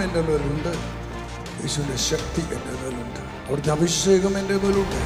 എൻ്റെ മേലുണ്ട് യേശുവിൻ്റെ ശക്തി എൻ്റെ മേലുണ്ട് അവിടുത്തെ അഭിഷേകം എൻ്റെ മേലുണ്ട്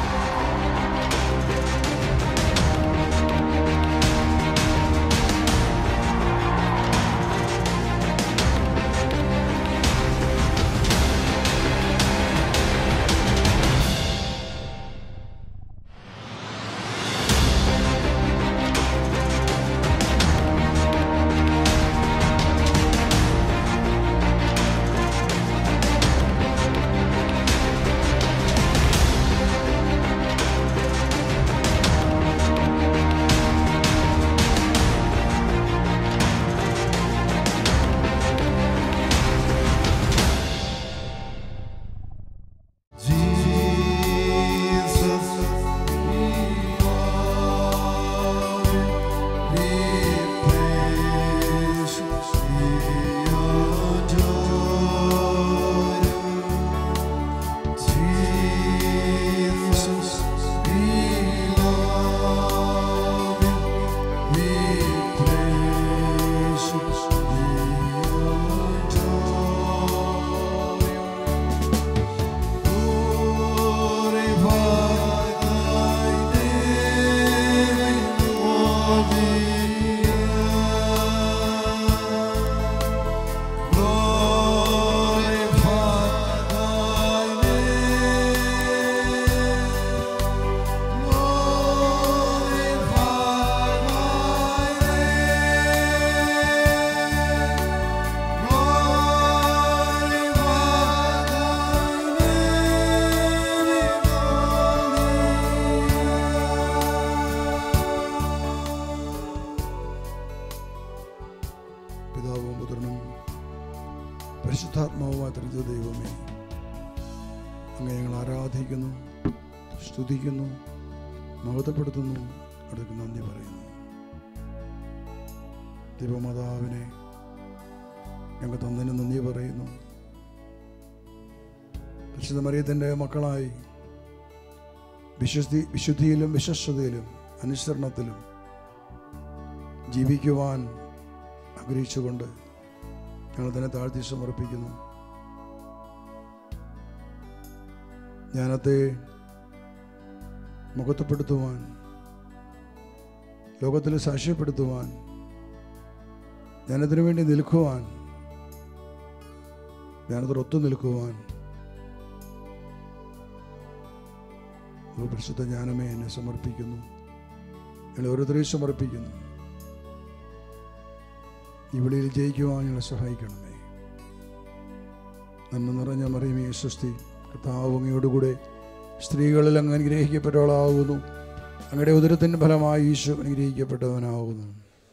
പിതാവും പുത്രനും പരിശുദ്ധാത്മാവുമായ ത്രിജ ദൈവമേ അങ്ങ് ഞങ്ങൾ ആരാധിക്കുന്നു സ്തുതിക്കുന്നു മഹത്വപ്പെടുത്തുന്നു അടുത്ത് നന്ദി പറയുന്നു ദൈവമാതാവിനെ ഞങ്ങൾ തന്നതിന് നന്ദി പറയുന്നു പരിശുദ്ധ മറിയത്തിൻ്റെ മക്കളായി വിശ്വസ്തി വിശുദ്ധിയിലും വിശ്വസ്തയിലും അനുസരണത്തിലും ജീവിക്കുവാൻ ആഗ്രഹിച്ചുകൊണ്ട് ഞങ്ങൾ തന്നെ താഴ്ത്തി സമർപ്പിക്കുന്നു ജ്ഞാനത്തെ മുഖത്തപ്പെടുത്തുവാൻ ലോകത്തിൽ സാക്ഷ്യപ്പെടുത്തുവാൻ ജ്ഞാനത്തിനു വേണ്ടി നിൽക്കുവാൻ ജ്ഞാനത്തോടൊത്തു നിൽക്കുവാൻ ഓ പരിശുദ്ധ ജ്ഞാനമേ എന്നെ സമർപ്പിക്കുന്നു ഞങ്ങൾ ഓരോരുത്തരെയും സമർപ്പിക്കുന്നു ഈ വിളിയിൽ ജയിക്കുവാൻ ഞങ്ങളെ സഹായിക്കണമേ നന്മ നിറഞ്ഞ മറിയമേ സ്വസ്തി കർത്താവ് അങ്ങയോടുകൂടെ സ്ത്രീകളിൽ അങ്ങ് അനുഗ്രഹിക്കപ്പെട്ടവളാകുന്നു അങ്ങയുടെ ഉദരത്തിൻ്റെ ഫലമായി ഈശോ അനുഗ്രഹിക്കപ്പെട്ടവനാകുന്നു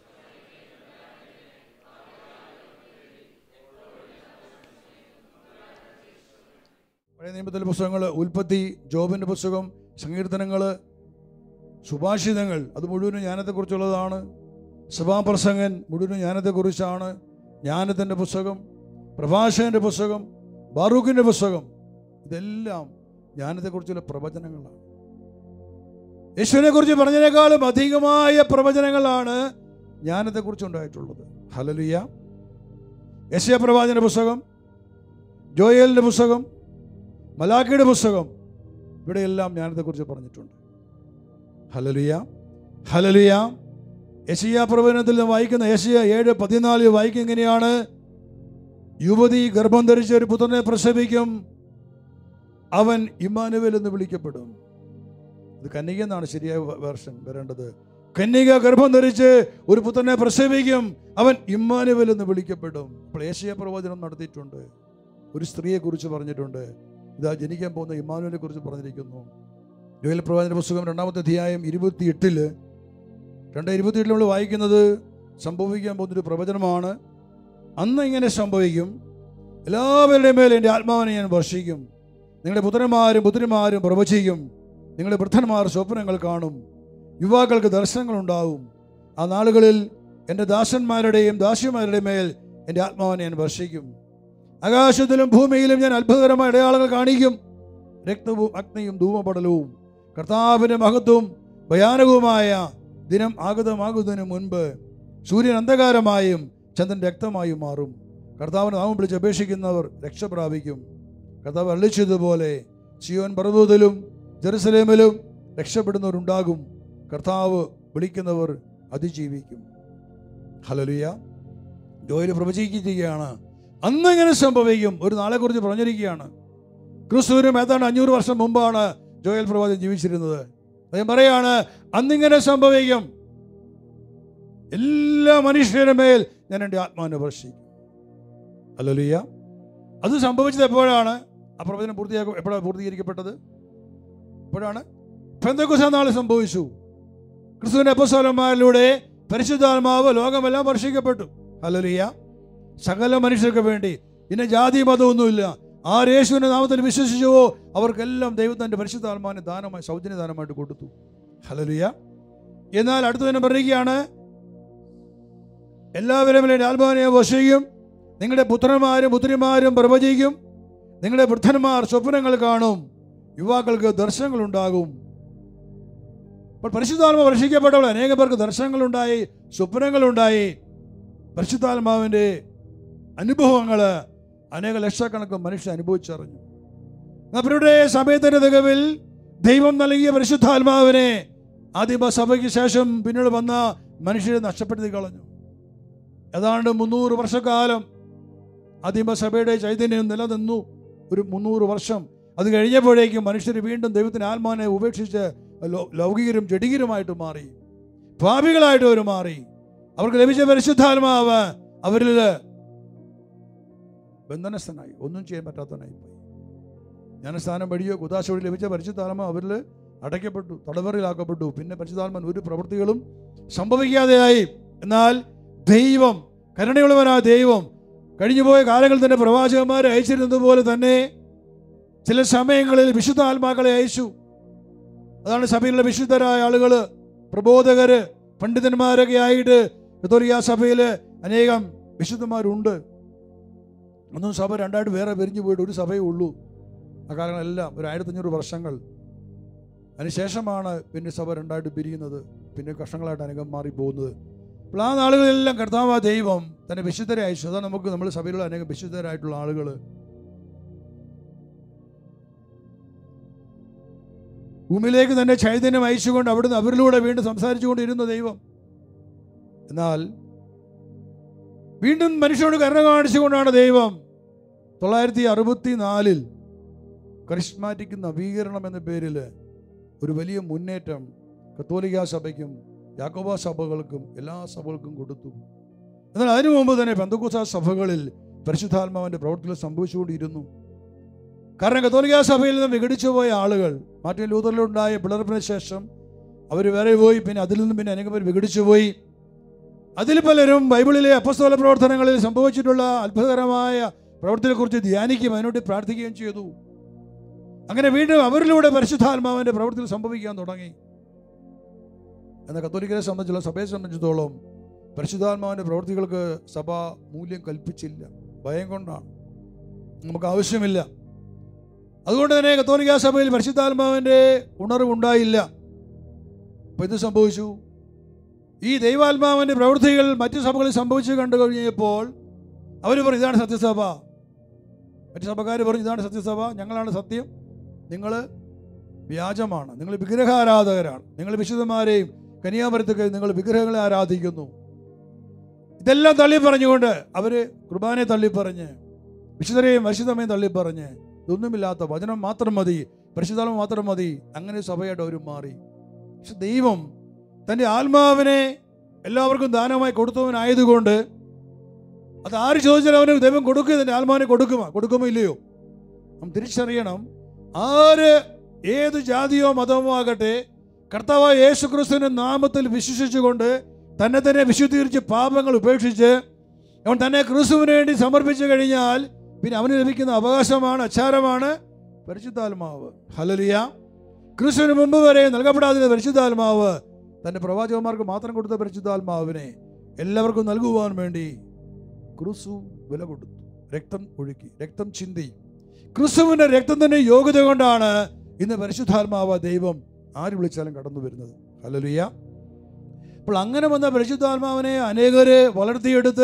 പഴയ നിയമത്തിലെ പുസ്തകങ്ങൾ ഉൽപ്പത്തി ജോബിൻ്റെ പുസ്തകം സങ്കീർത്തനങ്ങൾ സുഭാഷിതങ്ങൾ അത് മുഴുവനും ജ്ഞാനത്തെക്കുറിച്ചുള്ളതാണ് സഭാപ്രസംഗൻ മുഴുവനും ജ്ഞാനത്തെക്കുറിച്ചാണ് ജ്ഞാനത്തിൻ്റെ പുസ്തകം പ്രഭാഷകൻ്റെ പുസ്തകം ബാറൂഖിൻ്റെ പുസ്തകം ഇതെല്ലാം ജ്ഞാനത്തെക്കുറിച്ചുള്ള പ്രവചനങ്ങളാണ് യേശുവിനെ കുറിച്ച് പറഞ്ഞതിനേക്കാളും അധികമായ പ്രവചനങ്ങളാണ് ജ്ഞാനത്തെക്കുറിച്ച് ഉണ്ടായിട്ടുള്ളത് ഹലലുയ യശയ പ്രവാചന പുസ്തകം ജോയലിൻ്റെ പുസ്തകം മലാഖിയുടെ പുസ്തകം ഇവിടെയെല്ലാം ജ്ഞാനത്തെക്കുറിച്ച് പറഞ്ഞിട്ടുണ്ട് ഹലലുയ ഹലലുയ യശയ പ്രവചനത്തിൽ നാം വായിക്കുന്ന യശയ ഏഴ് പതിനാലിൽ വായിക്കുക എങ്ങനെയാണ് യുവതി ഗർഭം ധരിച്ച ഒരു പുത്രനെ പ്രസവിക്കും അവൻ ഇമ്മാനുവേൽ എന്ന് വിളിക്കപ്പെടും ഇത് കന്യക എന്നാണ് ശരിയായ വേർഷൻ വരേണ്ടത് കന്യക ഗർഭം ധരിച്ച് ഒരു പുത്രനെ പ്രസവിക്കും അവൻ ഇമ്മാനുവേൽ എന്ന് വിളിക്കപ്പെടും അപ്പോൾ ഏഷ്യ പ്രവചനം നടത്തിയിട്ടുണ്ട് ഒരു സ്ത്രീയെ കുറിച്ച് പറഞ്ഞിട്ടുണ്ട് ഇതാ ജനിക്കാൻ പോകുന്ന ഇമ്മാനുവിനെ കുറിച്ച് പറഞ്ഞിരിക്കുന്നു ജോയൽ പ്രവാചന പുസ്തകം രണ്ടാമത്തെ അധ്യായം ഇരുപത്തിയെട്ടില് രണ്ട് ഇരുപത്തിയെട്ടിൽ നമ്മൾ വായിക്കുന്നത് സംഭവിക്കാൻ പോകുന്നൊരു പ്രവചനമാണ് അന്ന് ഇങ്ങനെ സംഭവിക്കും എല്ലാവരുടെയും മേലെ എൻ്റെ ആത്മാവിനെ ഞാൻ വർഷിക്കും നിങ്ങളുടെ പുത്രന്മാരും പുത്രിമാരും പ്രവചിക്കും നിങ്ങളുടെ വൃദ്ധന്മാർ സ്വപ്നങ്ങൾ കാണും യുവാക്കൾക്ക് ദർശനങ്ങളുണ്ടാവും ആ നാളുകളിൽ എൻ്റെ ദാസന്മാരുടെയും ദാസിമാരുടെയും മേൽ എൻ്റെ ആത്മാവിനെ ഞാൻ വർഷിക്കും ആകാശത്തിലും ഭൂമിയിലും ഞാൻ അത്ഭുതകരമായ അടയാളങ്ങൾ കാണിക്കും രക്തവും അഗ്നിയും ധൂമപടലവും കർത്താവിൻ്റെ മഹത്വവും ഭയാനകവുമായ ദിനം ആഗതമാകുന്നതിന് മുൻപ് സൂര്യൻ അന്ധകാരമായും ചന്ദ്രൻ രക്തമായും മാറും കർത്താവിനെ നാമം വിളിച്ച് അപേക്ഷിക്കുന്നവർ രക്ഷ പ്രാപിക്കും കർത്താവ് അള്ളിച്ചതുപോലെ സിയോൻ പർവ്വതത്തിലും ജെറുസലേമിലും രക്ഷപ്പെടുന്നവരുണ്ടാകും കർത്താവ് വിളിക്കുന്നവർ അതിജീവിക്കും ഹലലുയ ജോയിൽ പ്രവചിക്കുകയാണ് അന്നെങ്ങനെ സംഭവിക്കും ഒരു നാളെക്കുറിച്ച് പറഞ്ഞിരിക്കുകയാണ് ക്രിസ്തുവിനും ഏതാണ്ട് അഞ്ഞൂറ് വർഷം മുമ്പാണ് ജോയൽ പ്രവാചകൻ ജീവിച്ചിരുന്നത് അദ്ദേഹം പറയാണ് അന്നിങ്ങനെ സംഭവിക്കും എല്ലാ മനുഷ്യരുടെ മേൽ ഞാൻ എൻ്റെ ആത്മാവിനെ വർഷിക്കും അല്ലല്ലിയ അത് സംഭവിച്ചത് എപ്പോഴാണ് ആ പ്രവചനം പൂർത്തിയാക്കും എപ്പോഴാണ് പൂർത്തീകരിക്കപ്പെട്ടത് എപ്പോഴാണ് പെന്തക്കുസ നാളെ സംഭവിച്ചു ക്രിസ്തുവിന്റെ അപ്പസ്വലന്മാരിലൂടെ പരിശുദ്ധാത്മാവ് ലോകമെല്ലാം വർഷിക്കപ്പെട്ടു അല്ലല്ലിയ സകല മനുഷ്യർക്ക് വേണ്ടി പിന്നെ ജാതി മതമൊന്നുമില്ല ആര് യേശുവിന്റെ നാമത്തിൽ വിശ്വസിച്ചുവോ അവർക്കെല്ലാം ദൈവത്തിന്റെ പരിശുദ്ധാത്മാവിനെ ദാനമായി സൗജന്യ ദാനമായിട്ട് കൊടുത്തു ഹലലുയ എന്നാൽ അടുത്ത തന്നെ പറയുകയാണ് എല്ലാവരും എൻ്റെ ആത്മാവിനെ വശിക്കും നിങ്ങളുടെ പുത്രന്മാരും പുത്രിമാരും പ്രവചിക്കും നിങ്ങളുടെ വൃദ്ധന്മാർ സ്വപ്നങ്ങൾ കാണും യുവാക്കൾക്ക് ദർശനങ്ങൾ ഉണ്ടാകും അപ്പോൾ പരിശുദ്ധാത്മ വർഷിക്കപ്പെട്ടവൾ അനേകം പേർക്ക് ദർശനങ്ങളുണ്ടായി സ്വപ്നങ്ങളുണ്ടായി പരിശുദ്ധാത്മാവിൻ്റെ അനുഭവങ്ങൾ അനേക ലക്ഷക്കണക്കിന് മനുഷ്യർ അനുഭവിച്ചറിഞ്ഞു അവരുടെ സമയത്തിന്റെ തികവിൽ ദൈവം നൽകിയ പരിശുദ്ധാത്മാവിനെ ആദിമ സഭയ്ക്ക് ശേഷം പിന്നീട് വന്ന മനുഷ്യരെ നഷ്ടപ്പെടുത്തി കളഞ്ഞു ഏതാണ്ട് മുന്നൂറ് വർഷക്കാലം ആദിമ സഭയുടെ ചൈതന്യം നിലനിന്നു ഒരു മുന്നൂറ് വർഷം അത് കഴിഞ്ഞപ്പോഴേക്കും മനുഷ്യർ വീണ്ടും ദൈവത്തിന് ആത്മാവിനെ ഉപേക്ഷിച്ച് ലോ- ലൗകികരും ജഡികരുമായിട്ട് മാറി ഭാവികളായിട്ട് അവർ മാറി അവർക്ക് ലഭിച്ച പരിശുദ്ധാത്മാവ് അവരിൽ ബന്ധനസ്ഥനായി ഒന്നും ചെയ്യാൻ പറ്റാത്തവനായി പോയി ജ്ഞാനസ്ഥാനം വഴിയോ കുതാശ വഴി ലഭിച്ച പരിശുദ്ധാത്മ അവരിൽ അടയ്ക്കപ്പെട്ടു തടവറയിലാക്കപ്പെട്ടു പിന്നെ പരിശുദ്ധാത്മൻ ഒരു പ്രവൃത്തികളും സംഭവിക്കാതെയായി എന്നാൽ ദൈവം കരുണയുള്ളവനായ ദൈവം കഴിഞ്ഞുപോയ കാലങ്ങളിൽ തന്നെ പ്രവാചകന്മാരെ അയച്ചിരുന്നത് പോലെ തന്നെ ചില സമയങ്ങളിൽ വിശുദ്ധ ആത്മാക്കളെ അയച്ചു അതാണ് സഭയിലുള്ള വിശുദ്ധരായ ആളുകൾ പ്രബോധകര് പണ്ഡിതന്മാരൊക്കെ ആയിട്ട് കത്തോലിക്ക സഭയിൽ അനേകം വിശുദ്ധന്മാരുണ്ട് ഒന്നും സഭ രണ്ടായിട്ട് വേറെ പിരിഞ്ഞു പോയിട്ട് ഒരു സഭയേ ഉള്ളൂ ആ കാലങ്ങളെല്ലാം ഒരു ആയിരത്തഞ്ഞൂറ് വർഷങ്ങൾ അതിനുശേഷമാണ് പിന്നെ സഭ രണ്ടായിട്ട് പിരിയുന്നത് പിന്നെ കഷ്ണങ്ങളായിട്ട് അനേകം മാറി പോകുന്നത് അപ്പോൾ ആ നാളുകളിലെല്ലാം കർത്താവ് ദൈവം തന്നെ വിശുദ്ധരെ അയച്ചു അതാണ് നമുക്ക് നമ്മൾ സഭയിലുള്ള അനേകം വിശുദ്ധരായിട്ടുള്ള ആളുകൾ ഭൂമിയിലേക്ക് തന്നെ ചൈതന്യം അയച്ചുകൊണ്ട് അവിടുന്ന് അവരിലൂടെ വീണ്ടും സംസാരിച്ചുകൊണ്ടിരുന്ന ദൈവം എന്നാൽ വീണ്ടും മനുഷ്യനോട് കരുണ കാണിച്ചുകൊണ്ടാണ് ദൈവം തൊള്ളായിരത്തി അറുപത്തി നാലിൽ കരിസ്മാറ്റിക് നവീകരണം എന്ന പേരിൽ ഒരു വലിയ മുന്നേറ്റം കത്തോലിക്ക സഭയ്ക്കും യാക്കോബ സഭകൾക്കും എല്ലാ സഭകൾക്കും കൊടുത്തു എന്നാൽ അതിനു മുമ്പ് തന്നെ പെന്തക്കുസ സഭകളിൽ പരിശുദ്ധാത്മാവിന്റെ പ്രവർത്തികൾ സംഭവിച്ചുകൊണ്ടിരുന്നു കാരണം കത്തോലിക്ക സഭയിൽ നിന്ന് വിഘടിച്ചു പോയ ആളുകൾ മാർട്ടിൻ ലൂതറിലുണ്ടായ പിളർപ്പിന് ശേഷം അവർ വേറെ പോയി പിന്നെ അതിൽ നിന്നും പിന്നെ അനേകം പേർ വിഘടിച്ചു പോയി അതിൽ പലരും ബൈബിളിലെ അപ്പസ്തോല പ്രവർത്തനങ്ങളിൽ സംഭവിച്ചിട്ടുള്ള അത്ഭുതകരമായ പ്രവൃത്തിയെക്കുറിച്ച് ധ്യാനിക്കുകയും അതിനോട് പ്രാർത്ഥിക്കുകയും ചെയ്തു അങ്ങനെ വീണ്ടും അവരിലൂടെ പരിശുദ്ധാത്മാവിന്റെ പ്രവൃത്തികൾ സംഭവിക്കാൻ തുടങ്ങി എന്നാൽ കത്തോലിക്കരെ സംബന്ധിച്ചുള്ള സഭയെ സംബന്ധിച്ചിടത്തോളം പരിശുദ്ധാത്മാവിന്റെ പ്രവൃത്തികൾക്ക് സഭ മൂല്യം കൽപ്പിച്ചില്ല ഭയം കൊണ്ടാണ് നമുക്ക് ആവശ്യമില്ല അതുകൊണ്ട് തന്നെ കത്തോലിക്ക സഭയിൽ പരിശുദ്ധാത്മാവിന്റെ ഉണർവുണ്ടായില്ല അപ്പൊ ഇത് സംഭവിച്ചു ഈ ദൈവാത്മാവിന്റെ പ്രവൃത്തികൾ മറ്റു സഭകളിൽ സംഭവിച്ചു കണ്ടു കഴിഞ്ഞപ്പോൾ അവർ പറഞ്ഞു ഇതാണ് സത്യസഭ മറ്റു സഭക്കാർ പറഞ്ഞു ഇതാണ് സത്യസഭ ഞങ്ങളാണ് സത്യം നിങ്ങൾ വ്യാജമാണ് നിങ്ങൾ വിഗ്രഹാരാധകരാണ് നിങ്ങൾ വിശുദ്ധന്മാരെയും കന്യാമരത്തൊക്കെ നിങ്ങൾ വിഗ്രഹങ്ങളെ ആരാധിക്കുന്നു ഇതെല്ലാം തള്ളി പറഞ്ഞുകൊണ്ട് അവര് കുർബാനയെ തള്ളി പറഞ്ഞ് വിശുദ്ധരെയും പരിശുദ്ധമയും തള്ളി പറഞ്ഞ് ഇതൊന്നുമില്ലാത്ത വചനം മാത്രം മതി പരിശുദ്ധാത്മ മാത്രം മതി അങ്ങനെ സഭയായിട്ട് അവർ മാറി പക്ഷെ ദൈവം തൻ്റെ ആത്മാവിനെ എല്ലാവർക്കും ദാനമായി കൊടുത്തവനായതുകൊണ്ട് അത് ആര് ചോദിച്ചാലും അവന് ദൈവം കൊടുക്കുക തൻ്റെ ആത്മാവിനെ കൊടുക്കുമോ കൊടുക്കുമോ ഇല്ലയോ നാം തിരിച്ചറിയണം ആര് ഏത് ജാതിയോ മതമോ ആകട്ടെ കർത്താവായ യേശു ക്രിസ്തുവിന്റെ നാമത്തിൽ വിശ്വസിച്ചുകൊണ്ട് തന്നെ തന്നെ വിശുദ്ധീകരിച്ച് പാപങ്ങൾ ഉപേക്ഷിച്ച് അവൻ തന്നെ ക്രിസ്തുവിന് വേണ്ടി സമർപ്പിച്ചു കഴിഞ്ഞാൽ പിന്നെ അവന് ലഭിക്കുന്ന അവകാശമാണ് അച്ചാരമാണ് പരിശുദ്ധാത്മാവ് ഹലലിയ ക്രിസ്തുവിന് മുമ്പ് വരെ നൽകപ്പെടാതിരുന്ന പരിശുദ്ധാത്മാവ് തന്റെ പ്രവാചകന്മാർക്ക് മാത്രം കൊടുത്ത പരിശുദ്ധാത്മാവിനെ എല്ലാവർക്കും നൽകുവാൻ വേണ്ടി ക്രിസ്തു വില കൊടുത്തു രക്തം ഒഴുക്കി രക്തം ചിന്തി ക്രിസ്തുവിന്റെ രക്തം തന്നെ യോഗ്യത കൊണ്ടാണ് ഇന്ന് പരിശുദ്ധാത്മാവ് ദൈവം ആര് വിളിച്ചാലും കടന്നു വരുന്നത് ഹലലുയ അപ്പോൾ അങ്ങനെ വന്ന പരിശുദ്ധാത്മാവിനെ അനേകര് വളർത്തിയെടുത്ത്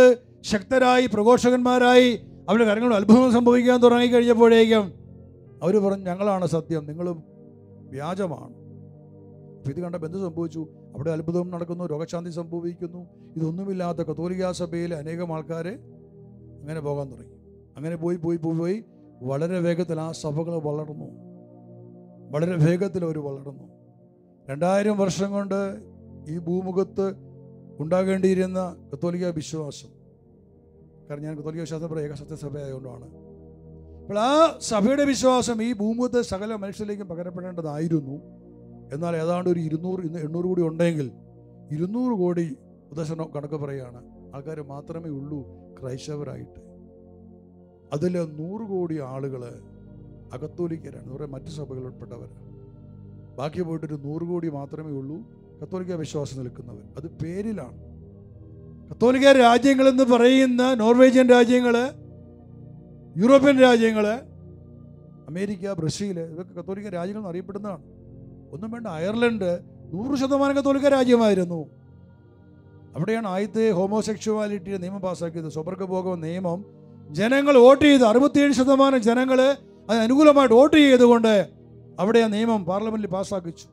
ശക്തരായി പ്രഘോഷകന്മാരായി അവരുടെ കാര്യങ്ങൾ അത്ഭുതം സംഭവിക്കാൻ തുടങ്ങി കഴിഞ്ഞപ്പോഴേക്കും അവർ പറഞ്ഞു ഞങ്ങളാണ് സത്യം നിങ്ങൾ വ്യാജമാണ് അപ്പോൾ ഇത് കണ്ടപ്പോൾ എന്ത് സംഭവിച്ചു അവിടെ അത്ഭുതം നടക്കുന്നു രോഗശാന്തി സംഭവിക്കുന്നു ഇതൊന്നുമില്ലാത്ത കത്തോലിക്ക സഭയിലെ അനേകം ആൾക്കാർ അങ്ങനെ പോകാൻ തുടങ്ങി അങ്ങനെ പോയി പോയി പോയി പോയി വളരെ വേഗത്തിൽ ആ സഭകൾ വളർന്നു വളരെ വേഗത്തിൽ അവർ വളർന്നു രണ്ടായിരം വർഷം കൊണ്ട് ഈ ഭൂമുഖത്ത് ഉണ്ടാകേണ്ടിയിരുന്ന കത്തോലിക്ക വിശ്വാസം കാരണം ഞാൻ കത്തോലിക്ക വിശ്വാസം പറയുക ഏകസത്യ സഭ ആയതുകൊണ്ടാണ് അപ്പോൾ ആ സഭയുടെ വിശ്വാസം ഈ ഭൂമുഖത്തെ സകല മനുഷ്യരിലേക്കും പകരപ്പെടേണ്ടതായിരുന്നു എന്നാൽ ഏതാണ്ട് ഒരു ഇരുന്നൂറ് ഇന്ന് എണ്ണൂറ് കോടി ഉണ്ടെങ്കിൽ ഇരുന്നൂറ് കോടി ഉദ്ദേശം കണക്ക് പറയുകയാണ് ആൾക്കാർ മാത്രമേ ഉള്ളൂ ക്രൈസ്തവരായിട്ട് അതിൽ നൂറ് കോടി ആളുകൾ അകത്തോലിക്കരാണ് എന്ന് പറയുക മറ്റു സഭകളിൽപ്പെട്ടവരാണ് ബാക്കി പോയിട്ടൊരു നൂറ് കോടി മാത്രമേ ഉള്ളൂ കത്തോലിക്ക വിശ്വാസം നിൽക്കുന്നവർ അത് പേരിലാണ് കത്തോലിക്ക രാജ്യങ്ങളെന്ന് പറയുന്ന നോർവേജിയൻ രാജ്യങ്ങൾ യൂറോപ്യൻ രാജ്യങ്ങൾ അമേരിക്ക ബ്രസീൽ ഇതൊക്കെ കത്തോലിക്ക രാജ്യങ്ങൾ എന്ന് അറിയപ്പെടുന്നതാണ് ഒന്നും വേണ്ട അയർലൻഡ് നൂറ് ശതമാനം കത്തോലിക്ക രാജ്യമായിരുന്നു അവിടെയാണ് ആദ്യത്തെ ഹോമോസെക്ഷുവാലിറ്റിയുടെ നിയമം പാസ്സാക്കിയത് സ്വർഗഭോഗം നിയമം ജനങ്ങൾ വോട്ട് ചെയ്ത് അറുപത്തിയേഴ് ശതമാനം ജനങ്ങൾ അതിന് അനുകൂലമായിട്ട് വോട്ട് ചെയ്തുകൊണ്ട് അവിടെ ആ നിയമം പാർലമെന്റിൽ പാസ്സാക്കിച്ചു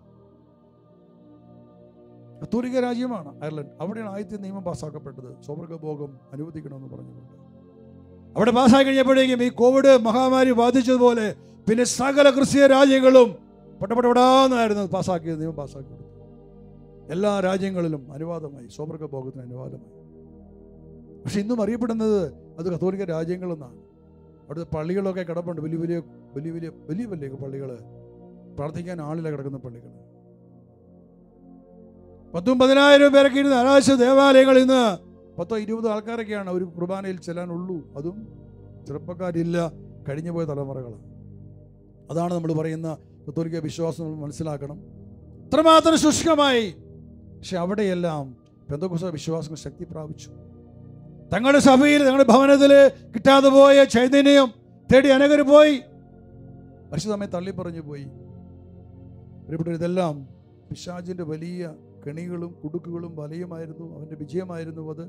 കത്തോലിക്ക രാജ്യമാണ് അയർലൻഡ് അവിടെയാണ് ആദ്യത്തെ നിയമം പാസ്സാക്കപ്പെട്ടത് സ്വർഗഭോഗം അനുവദിക്കണമെന്ന് പറഞ്ഞുകൊണ്ട് അവിടെ പാസ്സാക്കി കഴിഞ്ഞപ്പോഴേക്കും ഈ കോവിഡ് മഹാമാരി ബാധിച്ചതുപോലെ പിന്നെ സകല ക്രിസ്തീയ രാജ്യങ്ങളും പട്ടപടപടാന്നായിരുന്നു പാസ്സാക്കിയത് നിയമം പാസ്സാക്കിയത് എല്ലാ രാജ്യങ്ങളിലും അനുവാദമായി സ്വർഗഭോഗത്തിന് അനുവാദമായി പക്ഷെ ഇന്നും അറിയപ്പെടുന്നത് അത് കത്തോലിക്ക രാജ്യങ്ങളെന്നാണ് അവിടുത്തെ പള്ളികളൊക്കെ കിടപ്പുണ്ട് വലിയ വലിയ വലിയ വലിയ വലിയ വലിയ പള്ളികൾ പ്രാർത്ഥിക്കാൻ ആളില്ല കിടക്കുന്ന പള്ളികൾ പത്തും പതിനായിരം പേരൊക്കെ ഇരുന്ന് അനാശ ദേവാലയങ്ങൾ ഇന്ന് പത്തോ ഇരുപതോ ആൾക്കാരൊക്കെയാണ് ഒരു കുർബാനയിൽ ചെല്ലാനുള്ളൂ അതും ചെറുപ്പക്കാരില്ല കഴിഞ്ഞു പോയ തലമുറകളാണ് അതാണ് നമ്മൾ പറയുന്ന കത്തോലിക്ക വിശ്വാസം നമ്മൾ മനസ്സിലാക്കണം ഇത്രമാത്രം ശുഷ്കമായി പക്ഷെ അവിടെയെല്ലാം പെന്തകുസ വിശ്വാസങ്ങൾ ശക്തി പ്രാപിച്ചു തങ്ങളുടെ സഭയിൽ തങ്ങളുടെ ഭവനത്തിൽ കിട്ടാതെ പോയ ചൈതന്യം തേടി അനേകർ പോയി പരിശുദ്ധമ്മയെ തള്ളി പറഞ്ഞു പോയി പ്രിയപ്പെട്ടവർ, ഇതെല്ലാം പിശാചിന്റെ വലിയ കെണികളും കുടുക്കുകളും വലയുമായിരുന്നു അവന്റെ വിജയമായിരുന്നു അത്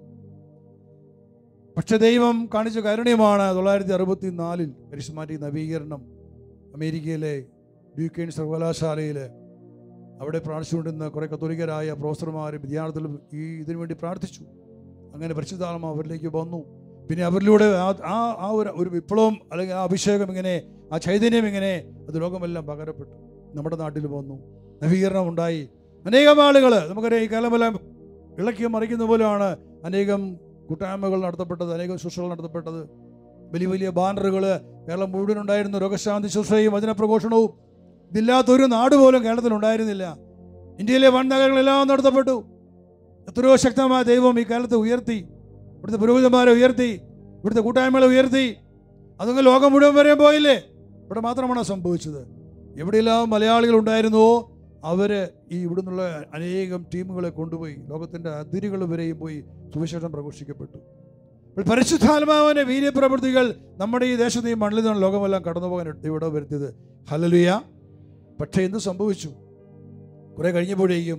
പക്ഷെ ദൈവം കാണിച്ച കാരുണ്യമാണ് തൊള്ളായിരത്തി അറുപത്തി നാലിൽ കരിസ്മാറ്റിക് നവീകരണം അമേരിക്കയിലെ ഡ്യൂക്കെയിൻ സർവകലാശാലയിൽ അവിടെ പ്രാർത്ഥിച്ചുകൊണ്ടിരുന്ന കുറേ കത്തോലിക്കരായ പ്രൊഫസർമാരും വിദ്യാർത്ഥികളും ഈ ഇതിനു വേണ്ടി പ്രാർത്ഥിച്ചു അങ്ങനെ പരിശുദ്ധാത്മ അവരിലേക്ക് വന്നു പിന്നെ അവരിലൂടെ ആ- ആ ആ ഒരു ഒരു വിപ്ലവം അല്ലെങ്കിൽ ആ അഭിഷേകം ഇങ്ങനെ ആ ചൈതന്യം ഇങ്ങനെ അത് ലോകമെല്ലാം പകരപ്പെട്ടു നമ്മുടെ നാട്ടിൽ വന്നു നവീകരണം ഉണ്ടായി അനേകം ആളുകൾ നമുക്കറിയാം ഈ കാലമെല്ലാം ഇളക്കി മറിക്കുന്ന പോലെയാണ് അനേകം കൂട്ടായ്മകൾ നടത്തപ്പെട്ടത് അനേകം ശുശ്രൂഷകൾ നടത്തപ്പെട്ടത് വലിയ വലിയ ബാനറുകൾ കേരളം മുഴുവൻ ഉണ്ടായിരുന്നു രോഗശാന്തി ശുശ്രൂഷയും വചനപ്രഘോഷണവും ഇതില്ലാത്തൊരു നാട് പോലും കേരളത്തിൽ ഉണ്ടായിരുന്നില്ല ഇന്ത്യയിലെ വൻ നഗരങ്ങളെല്ലാം നടത്തപ്പെട്ടു എത്രയോ ശക്തമായ ദൈവം ഈ കാലത്ത് ഉയർത്തി ഇവിടുത്തെ പുരോഹിതന്മാരെ ഉയർത്തി ഇവിടുത്തെ കൂട്ടായ്മകളെ ഉയർത്തി അതൊക്കെ ലോകം മുഴുവൻ വരെ പോയില്ലേ ഇവിടെ മാത്രമാണ് സംഭവിച്ചത് എവിടെയെല്ലാം മലയാളികൾ ഉണ്ടായിരുന്നുവോ അവര് ഈ ഇവിടുന്നുള്ള അനേകം ടീമുകളെ കൊണ്ടുപോയി ലോകത്തിന്റെ അതിരുകൾ വരെയും പോയി സുവിശേഷം പ്രഘോഷിക്കപ്പെട്ടു അപ്പോൾ പരിശുദ്ധാത്മാവിന്റെ വീര്യപ്രവൃത്തികൾ നമ്മുടെ ഈ ദേശത്ത് ഈ മണ്ണിൽ നിന്നാണ് ലോകമെല്ലാം കടന്നു പോകാൻ ഇവിടെ വരുത്തിയത് ഹലലുയ പക്ഷേ എന്ത് സംഭവിച്ചു കുറെ കഴിഞ്ഞപ്പോഴേക്കും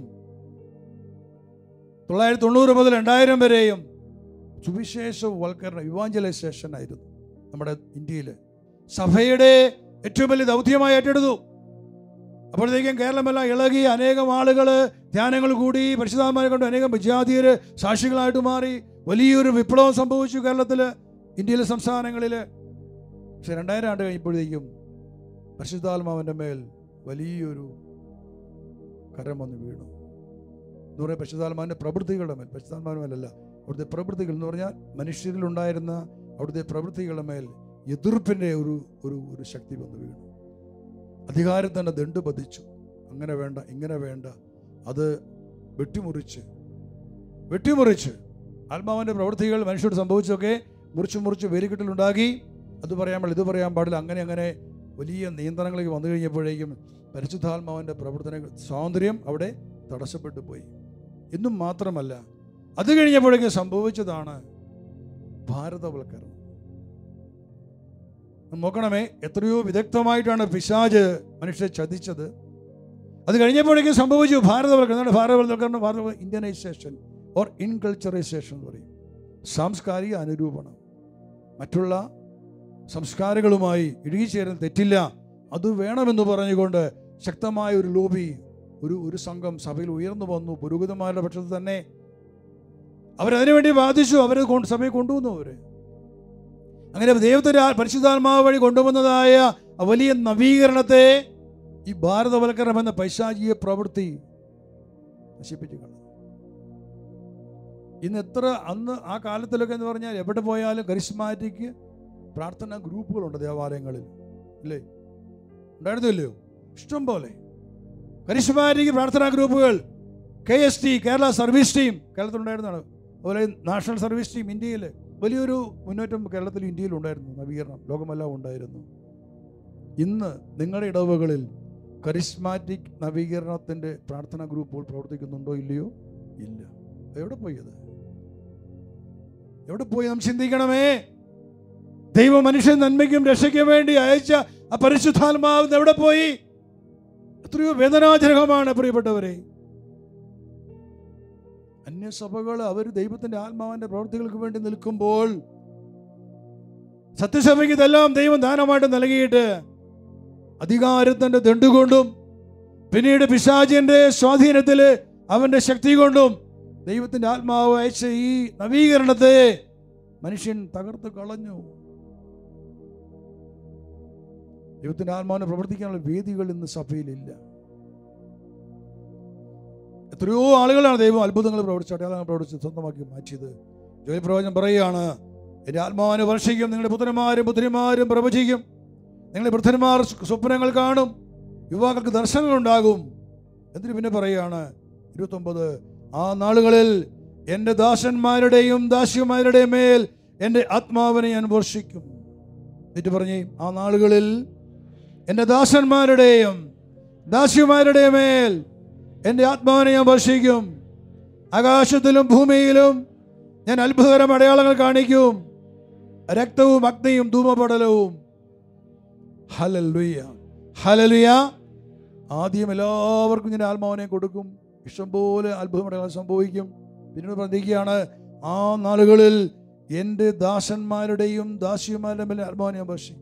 തൊള്ളായിരത്തി തൊണ്ണൂറ് മുതൽ രണ്ടായിരം വരെയും സുവിശേഷ വൽക്കരണം ഇവാഞ്ചലൈസേഷൻ ആയിരുന്നു നമ്മുടെ ഇന്ത്യയിൽ സഭയുടെ ഏറ്റവും വലിയ ദൗത്യമായി ഏറ്റെടുത്തു അപ്പോഴത്തേക്കും കേരളമെല്ലാം ഇളകി അനേകം ആളുകൾ ധ്യാനങ്ങൾ കൂടി പരിശുദ്ധാത്മാരെ കൊണ്ട് അനേകം വിജാതീയർ സാക്ഷികളായിട്ട് മാറി വലിയൊരു വിപ്ലവം സംഭവിച്ചു കേരളത്തിൽ ഇന്ത്യയിലെ സംസ്ഥാനങ്ങളിൽ പക്ഷെ രണ്ടായിരം ആണ്ട് കഴിഞ്ഞപ്പോഴത്തേക്കും പരിശുദ്ധാത്മാവിൻ്റെ മേൽ വലിയൊരു കരം വന്ന് വീണു എന്ന് പറയുന്നത് പരിശുദ്ധാത്മാവിൻ്റെ പ്രവൃത്തികളുടെ മേൽ പരിശുദ്ധാത്മാവിൻ്റെ മേലല്ല അവിടുത്തെ പ്രവൃത്തികൾ എന്ന് പറഞ്ഞാൽ മനുഷ്യരിലുണ്ടായിരുന്ന അവിടുത്തെ പ്രവൃത്തികളുടെ മേൽ എതിർപ്പിൻ്റെ ഒരു ഒരു ഒരു ശക്തി വന്ന് വീണു അധികാരത്തിൻ്റെ ദണ്ട് പതിച്ചു അങ്ങനെ വേണ്ട ഇങ്ങനെ വേണ്ട അത് വെട്ടിമുറിച്ച് വെട്ടിമുറിച്ച് ആത്മാവിൻ്റെ പ്രവൃത്തികൾ മനുഷ്യരോട് സംഭവിച്ചൊക്കെ മുറിച്ച് മുറിച്ച് വേലിക്കെട്ടിലുണ്ടാക്കി അത് പറയാൻ പാടില്ല ഇത് പറയാൻ പാടില്ല അങ്ങനെ അങ്ങനെ വലിയ നിയന്ത്രണങ്ങളിലേക്ക് വന്നു കഴിഞ്ഞപ്പോഴേക്കും പരിശുദ്ധാത്മാവിൻ്റെ പ്രവർത്തന സ്വാതന്ത്ര്യം അവിടെ തടസ്സപ്പെട്ടു പോയി എന്നും മാത്രമല്ല അത് കഴിഞ്ഞപ്പോഴേക്കും സംഭവിച്ചതാണ് ഭാരതവൽക്കരണം നോക്കണമേ എത്രയോ വിദഗ്ധമായിട്ടാണ് പിശാജ് മനുഷ്യരെ ചതിച്ചത് അത് കഴിഞ്ഞപ്പോഴേക്കും സംഭവിച്ചു ഭാരതവൽക്കരണം എന്താണ് ഭാരതവൽക്കരണം ഭാരത ഇന്ത്യനൈസേഷൻ ഓർ ഇൻകൾച്ചറൈസേഷൻ എന്ന് പറയും സാംസ്കാരിക അനുരൂപണം മറ്റുള്ള സംസ്കാരങ്ങളുമായി ഇഴുകിച്ചേരാൻ തെറ്റില്ല അത് വേണമെന്ന് പറഞ്ഞുകൊണ്ട് ശക്തമായ ഒരു ലോബി ഒരു ഒരു സംഘം സഭയിൽ ഉയർന്നു വന്നു പുരോഹിതന്മാരുടെ പക്ഷത്ത് തന്നെ അവരതിനുവേണ്ടി ബാധിച്ചു അവർ സഭയെ കൊണ്ടുവന്നു അവര് അങ്ങനെ ദൈവത്തിന്റെ ആ പരിശുദ്ധാത്മാവ് വഴി കൊണ്ടുവന്നതായ ആ വലിയ നവീകരണത്തെ ഈ ഭാരതവൽക്കരണം എന്ന പൈശാചിക പ്രവൃത്തി നശിപ്പിച്ചു കളഞ്ഞു ഇന്ന് എത്ര അന്ന് ആ കാലത്തിലൊക്കെ എന്ന് പറഞ്ഞാൽ എവിടെ പോയാലും കരിസ്മാറ്റിക് പ്രാർത്ഥനാ ഗ്രൂപ്പുകളുണ്ട് ദേവാലയങ്ങളിൽ ഇല്ലേ ഉണ്ടായിരുന്നില്ലയോ ഇഷ്ടം പോലെ കരിസ്മാറ്റിക് പ്രാർത്ഥനാ ഗ്രൂപ്പുകൾ K S T Kerala service team കേരളത്തിലുണ്ടായിരുന്നതാണ് അതുപോലെ നാഷണൽ സർവീസ് ടീം ഇന്ത്യയിൽ വലിയൊരു മുന്നേറ്റം കേരളത്തിലും ഇന്ത്യയിലും ഉണ്ടായിരുന്നു നവീകരണം ലോകമെല്ലാം ഉണ്ടായിരുന്നു ഇന്ന് നിങ്ങളുടെ ഇടവകളിൽ കരിസ്മാറ്റിക് നവീകരണത്തിൻ്റെ പ്രാർത്ഥനാ ഗ്രൂപ്പുകൾ പ്രവർത്തിക്കുന്നുണ്ടോ ഇല്ലയോ ഇല്ല എവിടെ പോയി അത് എവിടെ പോയി നാം ചിന്തിക്കണമേ ദൈവ മനുഷ്യൻ നന്മയ്ക്കും രക്ഷയ്ക്കും വേണ്ടി അയച്ച ആ പരിശുദ്ധാത്മാവ് എവിടെ പോയി എത്രയോ വേദനാജനകമാണ് പ്രിയപ്പെട്ടവരെ അന്യസഭകൾ അവർ ദൈവത്തിന്റെ ആത്മാവിന്റെ പ്രവർത്തികൾക്ക് വേണ്ടി നിൽക്കുമ്പോൾ സത്യസഭയ്ക്ക് ഇതെല്ലാം ദൈവം ദാനമായിട്ട് നൽകിയിട്ട് അധികാരത്തിന്റെ ദണ്ടുകൊണ്ടും പിന്നീട് പിശാചിന്റെ സ്വാധീനത്തില് അവന്റെ ശക്തി കൊണ്ടും ദൈവത്തിന്റെ ആത്മാവ് അയച്ച ഈ നവീകരണത്തെ മനുഷ്യൻ തകർത്ത് കളഞ്ഞു ദൈവത്തിന്റെ ആത്മാവിനെ പ്രവർത്തിക്കാനുള്ള വേദികൾ ഇന്ന് സഭയിലില്ല എത്രയോ ആളുകളാണ് ദൈവം അത്ഭുതങ്ങൾ പ്രവർത്തിച്ച് അടയാളങ്ങൾ പ്രവർത്തിച്ച് സ്വന്തമാക്കി മാറ്റിയത് ജോലി പ്രവചനം പറയുകയാണ് എൻ്റെ ആത്മാവിനെ വർഷിക്കും നിങ്ങളുടെ പുത്രന്മാരും പുത്രിമാരും പ്രവചിക്കും നിങ്ങളുടെ വൃദ്ധന്മാർ സ്വപ്നങ്ങൾ കാണും യുവാക്കൾക്ക് ദർശനങ്ങൾ ഉണ്ടാകും എന്നിട്ട് പിന്നെ പറയുകയാണ് ഇരുപത്തൊമ്പത് ആ നാളുകളിൽ എൻ്റെ ദാസന്മാരുടെയും ദാസിമാരുടെയും മേൽ എൻ്റെ ആത്മാവിനെ ഞാൻ വർഷിക്കും എന്നിട്ട് പറഞ്ഞേ ആ നാളുകളിൽ എൻ്റെ ദാസന്മാരുടെയും ദാസിമാരുടെയും മേൽ എൻ്റെ ആത്മാവിനെ ഞാൻ വർഷിക്കും ആകാശത്തിലും ഭൂമിയിലും ഞാൻ അത്ഭുതകരം അടയാളങ്ങൾ കാണിക്കും രക്തവും അഗ്നിയും ധൂമപടലവും ഹലലുയ ഹലലുയ ആദ്യം എല്ലാവർക്കും ഞാൻ ആത്മാവിനെ കൊടുക്കും ഇഷ്ടംപോലെ അത്ഭുതം അടയാളം സംഭവിക്കും പിന്നീട് പ്രതിക്കുകയാണ് ആ നാളുകളിൽ എൻ്റെ ദാസന്മാരുടെയും ദാസിമാരുടെയും മേലെ ആത്മാവിനെ ഞാൻ വർഷിക്കും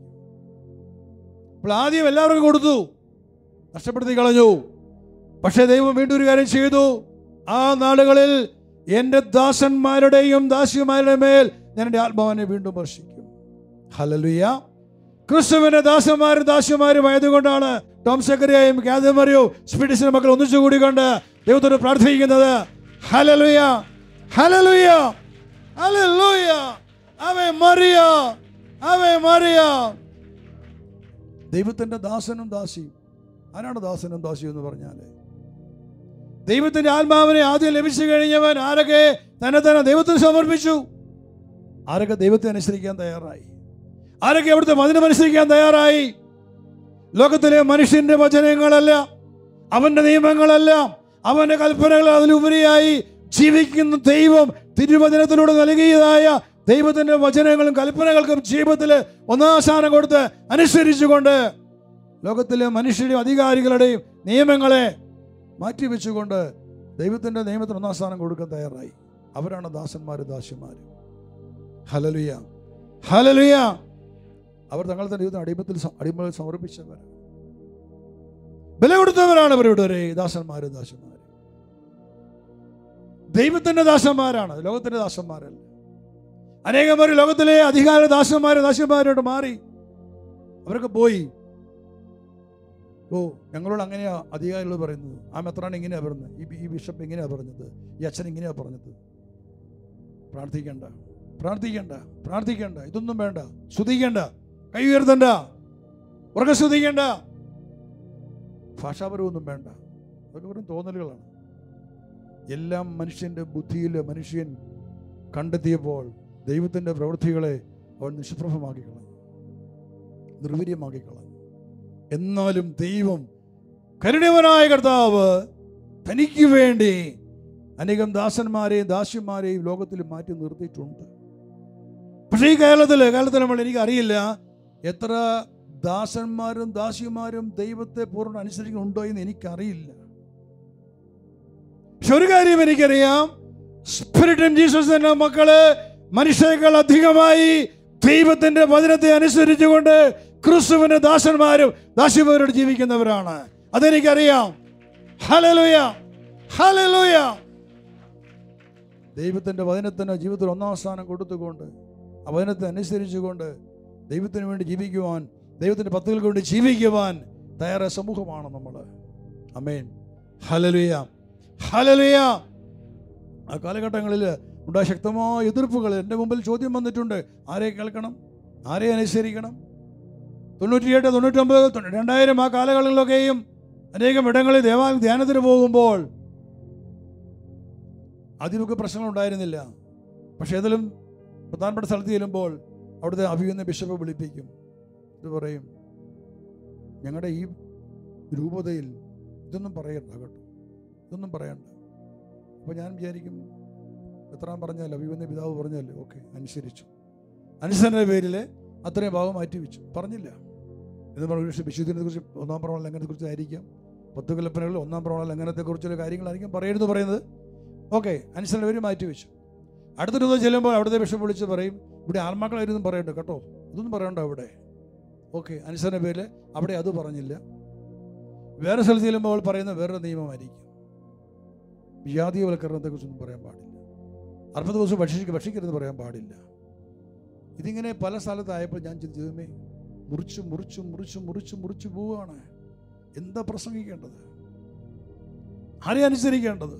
അപ്പോൾ ആദ്യം എല്ലാവർക്കും കൊടുത്തു നഷ്ടപ്പെടുത്തി കളഞ്ഞു പക്ഷേ ദൈവം വീണ്ടും ഒരു കാര്യം ചെയ്തു ആ നാളുകളിൽ എൻ്റെ ദാസന്മാരുടെയും ദാസിമാരുടെ മേൽ ഞാൻ എൻ്റെ ആത്മാവിനെ വീണ്ടും വർഷിക്കും ഹലലുയ ക്രിസ്തുവിന്റെ ദാസന്മാരും ദാസിമാരും ആയതുകൊണ്ടാണ് ടോം സെക്രറിയായും കാതമറിയോ സ്പിഡിസിന്റെ മക്കൾ ഒന്നിച്ചു കൂടിക്കൊണ്ട് ദൈവത്തോട് പ്രാർത്ഥിക്കുന്നത് hallelujah hallelujah hallelujah Ave Maria Ave Maria ദൈവത്തിന്റെ ദാസനും ദാസിയും ആരാണ് ദാസനും ദാസിയും എന്ന് പറഞ്ഞാൽ ദൈവത്തിന്റെ ആത്മാവിനെ ആദ്യം ലഭിച്ചു കഴിഞ്ഞവൻ ആരൊക്കെ തന്നെ തന്നെ ദൈവത്തിന് സമർപ്പിച്ചു ആരൊക്കെ ദൈവത്തെ അനുസരിക്കാൻ തയ്യാറായി ആരൊക്കെ അവിടുത്തെ വചനം അനുസരിക്കാൻ തയ്യാറായി ലോകത്തിലെ മനുഷ്യന്റെ വചനങ്ങളല്ല അവന്റെ നിയമങ്ങളല്ല അവന്റെ കൽപ്പനകൾ അതിലുപരിയായി ജീവിക്കുന്ന ദൈവം തിരുവചനത്തിലൂടെ നൽകിയതായ ദൈവത്തിന്റെ വചനങ്ങളും കൽപ്പനകൾക്കും ജീവിതത്തിൽ ഒന്നാം സ്ഥാനം കൊടുത്ത് അനുസരിച്ചുകൊണ്ട് ലോകത്തിലെ മനുഷ്യരുടെയും അധികാരികളുടെയും നിയമങ്ങളെ മാറ്റിവെച്ചുകൊണ്ട് ദൈവത്തിന്റെ നിയമത്തിന് ഒന്നാം സ്ഥാനം കൊടുക്കാൻ തയ്യാറായി അവരാണ് ദാസന്മാരും ദാസ്യന്മാരും ഹലലുയ ഹലലുയ അവർ തങ്ങൾ തന്നെ ദൈവത്തിന് അടിമത്തിൽ സ- അടിമയിൽ സമർപ്പിച്ചവരാണ് വില കൊടുത്തവരാണ് ഇവരുടെ ദാസന്മാരും ദാസന്മാരും ദൈവത്തിന്റെ ദാസന്മാരാണ് ലോകത്തിന്റെ ദാസന്മാരല്ല അനേകം പേർ ലോകത്തിലെ അധികാര ദാസന്മാരും ദാസന്മാരോട് മാറി അവരൊക്കെ പോയി ഓ ഞങ്ങളോട് അങ്ങനെയാ അധികാരികൾ പറയുന്നത് ആ മെത്രാൻ ഇങ്ങനെയാ പറയുന്നത് ഈ ബി- ഈ ബിഷപ്പ് ഇങ്ങനെയാ പറഞ്ഞത് ഈ അച്ഛൻ ഇങ്ങനെയാ പറഞ്ഞത് പ്രാർത്ഥിക്കണ്ട പ്രാർത്ഥിക്കണ്ട പ്രാർത്ഥിക്കണ്ട ഇതൊന്നും വേണ്ട സ്തുതിക്കണ്ട കൈ ഉയർത്തണ്ട ഉറക്കെ സ്തുതിക്കണ്ട ഭാഷാപരമൊന്നും വേണ്ട അതൊക്കെ വെറും തോന്നലുകളാണ് എല്ലാം മനുഷ്യന്റെ ബുദ്ധിയിൽ മനുഷ്യൻ കണ്ടെത്തിയപ്പോൾ ദൈവത്തിന്റെ പ്രവൃത്തികളെ അവൻ നിഷ്പ്രഭമാക്കി കളഞ്ഞു നിർവീര്യമാക്കി കളഞ്ഞു എന്നാലും ദൈവം കരുണവനായ കർത്താവ് തനിക്ക് വേണ്ടി അനേകം ദാസന്മാരെയും ദാസ്യന്മാരെയും ലോകത്തിൽ മാറ്റി നിർത്തിയിട്ടുണ്ട് പക്ഷേ ഈ കേരളത്തിൽ കേരളത്തിൽ നമ്മൾ എനിക്കറിയില്ല എത്ര ദാസന്മാരും ദാസ്യന്മാരും ദൈവത്തെ പൂർണ്ണ അനുസരിക്കുന്നുണ്ടോ എന്ന് എനിക്കറിയില്ല പക്ഷെ ഒരു കാര്യം എനിക്കറിയാം സ്പിരിറ്റും ജീസസ് എന്ന മക്കള് മനുഷ്യരെക്കാൾ അധികമായി ദൈവത്തിന്റെ വചനത്തെ അനുസരിച്ചുകൊണ്ട് ക്രിസ്തുവിന്റെ ദാസന്മാരും ദാസിമാരോട് ജീവിക്കുന്നവരാണ് അതെനിക്കറിയാം ഹലലുയ ഹലലുയ ദൈവത്തിന്റെ വചനത്തിന് ജീവിതത്തിൽ ഒന്നാം സ്ഥാനം കൊടുത്തുകൊണ്ട് ആ വചനത്തെ അനുസരിച്ചുകൊണ്ട് ദൈവത്തിന് വേണ്ടി ജീവിക്കുവാൻ ദൈവത്തിന്റെ പത്തുകൾക്ക് വേണ്ടി ജീവിക്കുവാൻ തയ്യാറായ സമൂഹമാണ് നമ്മൾ അമേൻ ഹലലുയ ഹലലുയ ആ കാലഘട്ടങ്ങളിൽ ഉണ്ടായ ശക്തമായ എതിർപ്പുകൾ എൻ്റെ മുമ്പിൽ ചോദ്യം വന്നിട്ടുണ്ട് ആരെ കേൾക്കണം ആരെ അനുസരിക്കണം തൊണ്ണൂറ്റിയെട്ട് തൊണ്ണൂറ്റൊമ്പത് തൊണ്ണൂ- രണ്ടായിരം ആ കാലങ്ങളിലൊക്കെയും അനേകം ഇടങ്ങളിൽ ദേവാലയം ധ്യാനത്തിന് പോകുമ്പോൾ ആദ്യമൊക്കെ പ്രശ്നങ്ങൾ ഉണ്ടായിരുന്നില്ല പക്ഷേ ഏതെങ്കിലും പ്രധാനപ്പെട്ട സ്ഥലത്ത് ചെല്ലുമ്പോൾ അവിടുത്തെ അഭിയുന്ന ബിഷപ്പ് വിളിപ്പിക്കും ഇത് പറയും ഞങ്ങളുടെ ഈ രൂപതയിൽ ഇതൊന്നും പറയണ്ട കേട്ടോ ഇതൊന്നും പറയണ്ട അപ്പോൾ ഞാൻ വിചാരിക്കും എത്രാം പറഞ്ഞാൽ അഭിവന്യ പിതാവ് പറഞ്ഞാൽ ഓക്കെ അനുസരിച്ചു അനുസരണ പേരിൽ അത്രയും ഭാഗം മാറ്റി വെച്ചു പറഞ്ഞില്ല എന്ന് പറഞ്ഞ പക്ഷേ വിശുദ്ധിനെ കുറിച്ച് ഒന്നാം പ്രമാണ ലംഘനത്തെക്കുറിച്ച് ആയിരിക്കാം പത്ത് കൽപ്പനകളിൽ ഒന്നാം പ്രമാണ ലംഘനത്തെക്കുറിച്ചുള്ള കാര്യങ്ങളായിരിക്കും പറയരുത് പറയുന്നത് ഓക്കെ അനുസരണ പേര് മാറ്റി വെച്ചു അടുത്തൊരു ദിവസം ചെല്ലുമ്പോൾ അവിടുത്തെ ബിഷപ്പ് വിളിച്ച് പറയും ഇവിടെ ആത്മാക്കളായിരുന്നു പറയണ്ട കേട്ടോ ഇതൊന്നും പറയണ്ട അവിടെ ഓക്കെ അനുസരണ പേരിൽ അവിടെ അത് പറഞ്ഞില്ല വേറെ സ്ഥലത്ത് ചെല്ലുമ്പോൾ അവൾ പറയുന്ന വേറൊരു നിയമമായിരിക്കും ജാതീയവൽക്കരണത്തെക്കുറിച്ചൊന്നും പറയാൻ പാടില്ല അറുപത് ദിവസം ഭക്ഷിക്ക് ഭക്ഷിക്കരുതെന്ന് പറയാൻ പാടില്ല ഇതിങ്ങനെ പല സ്ഥലത്തായപ്പോൾ ഞാൻ ചിന്തിച്ചതുമേ മുറിച്ച് മുറിച്ച് മുറിച്ച് മുറിച്ച് മുറിച്ച് പോവുകയാണ് എന്താ പ്രസംഗിക്കേണ്ടത് ആരെ അനുസരിക്കേണ്ടത്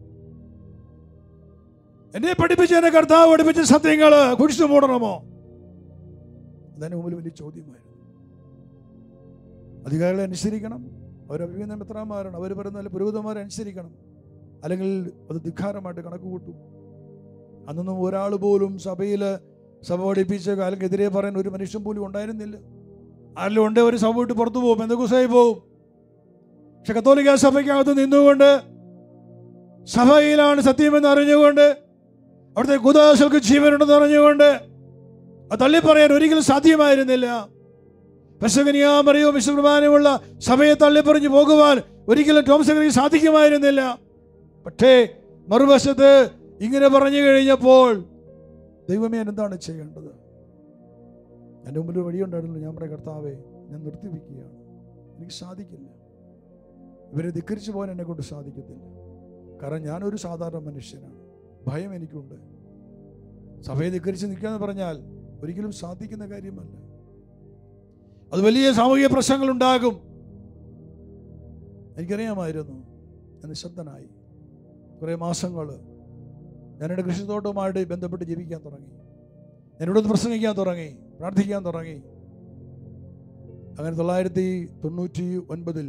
എന്നെ പഠിപ്പിച്ച എന്നെ കർത്താവ് പഠിപ്പിച്ച സത്യങ്ങൾ കുഴിച്ചു മൂടണമോ അതിന് മുമ്പിൽ വലിയ ചോദ്യമായിരുന്നു അധികാരികളെ അനുസരിക്കണം അവർ അഭിനന്ദ മിത്രന്മാരാണ് അവർ പറയുന്ന പുരോഹിതന്മാരെ അനുസരിക്കണം അല്ലെങ്കിൽ അത് ധിക്കാരമായിട്ട് കണക്ക് കൂട്ടും അന്നൊന്നും ഒരാൾ പോലും സഭയിൽ സഭ പഠിപ്പിച്ച കാലക്കെതിരെ പറയാൻ ഒരു മനുഷ്യൻ പോലും ഉണ്ടായിരുന്നില്ല ആരെങ്കിലും ഉണ്ടേ ഒരു സഭ വിട്ട് പുറത്തു പോകും എന്തൊക്കെ പോകും പക്ഷെ കത്തോലിക്ക സഭയ്ക്കകത്ത് നിന്നുകൊണ്ട് സഭയിലാണ് സത്യമെന്ന് അറിഞ്ഞുകൊണ്ട് അവിടുത്തെ കുദാസർക്ക് ജീവനുണ്ടെന്ന് അറിഞ്ഞുകൊണ്ട് അത് തള്ളിപ്പറയാൻ ഒരിക്കലും സാധ്യമായിരുന്നില്ല പെസകനിയാമറിയോ വിശ്വകുർബാനമുള്ള സഭയെ തള്ളിപ്പറഞ്ഞു പോകുവാൻ ഒരിക്കലും ടോംസകർക്ക് സാധിക്കുമായിരുന്നില്ല പക്ഷേ മറുവശത്ത് ഇങ്ങനെ പറഞ്ഞു കഴിഞ്ഞപ്പോൾ ദൈവമേ ഞാൻ എന്താണ് ചെയ്യേണ്ടത് എൻ്റെ മുമ്പിൽ ഒരു വഴിയുണ്ടായിരുന്നു ഞാൻ പറയാം കർത്താവേ ഞാൻ നിർത്തിവെക്കുകയാണ് എനിക്ക് സാധിക്കില്ല ഇവരെ ധിക്കരിച്ചു പോകാൻ എന്നെ കൊണ്ട് സാധിക്കത്തില്ല കാരണം ഞാനൊരു സാധാരണ മനുഷ്യനാണ് ഭയം എനിക്കുണ്ട് സഭയെ ധിക്കരിച്ച് നിൽക്കുക എന്ന് പറഞ്ഞാൽ ഒരിക്കലും സാധിക്കുന്ന കാര്യമല്ല അത് വലിയ സാമൂഹിക പ്രശ്നങ്ങൾ ഉണ്ടാകും എനിക്കറിയാമായിരുന്നു ഞാൻ നിശബ്ദനായി കുറേ മാസങ്ങൾ ഞാൻ എൻ്റെ കൃഷിത്തോട്ടവുമായിട്ട് ബന്ധപ്പെട്ട് ജീവിക്കാൻ തുടങ്ങി എന്നോട് പ്രസംഗിക്കാൻ തുടങ്ങി പ്രാർത്ഥിക്കാൻ തുടങ്ങി അങ്ങനെ തൊള്ളായിരത്തി തൊണ്ണൂറ്റി ഒൻപതിൽ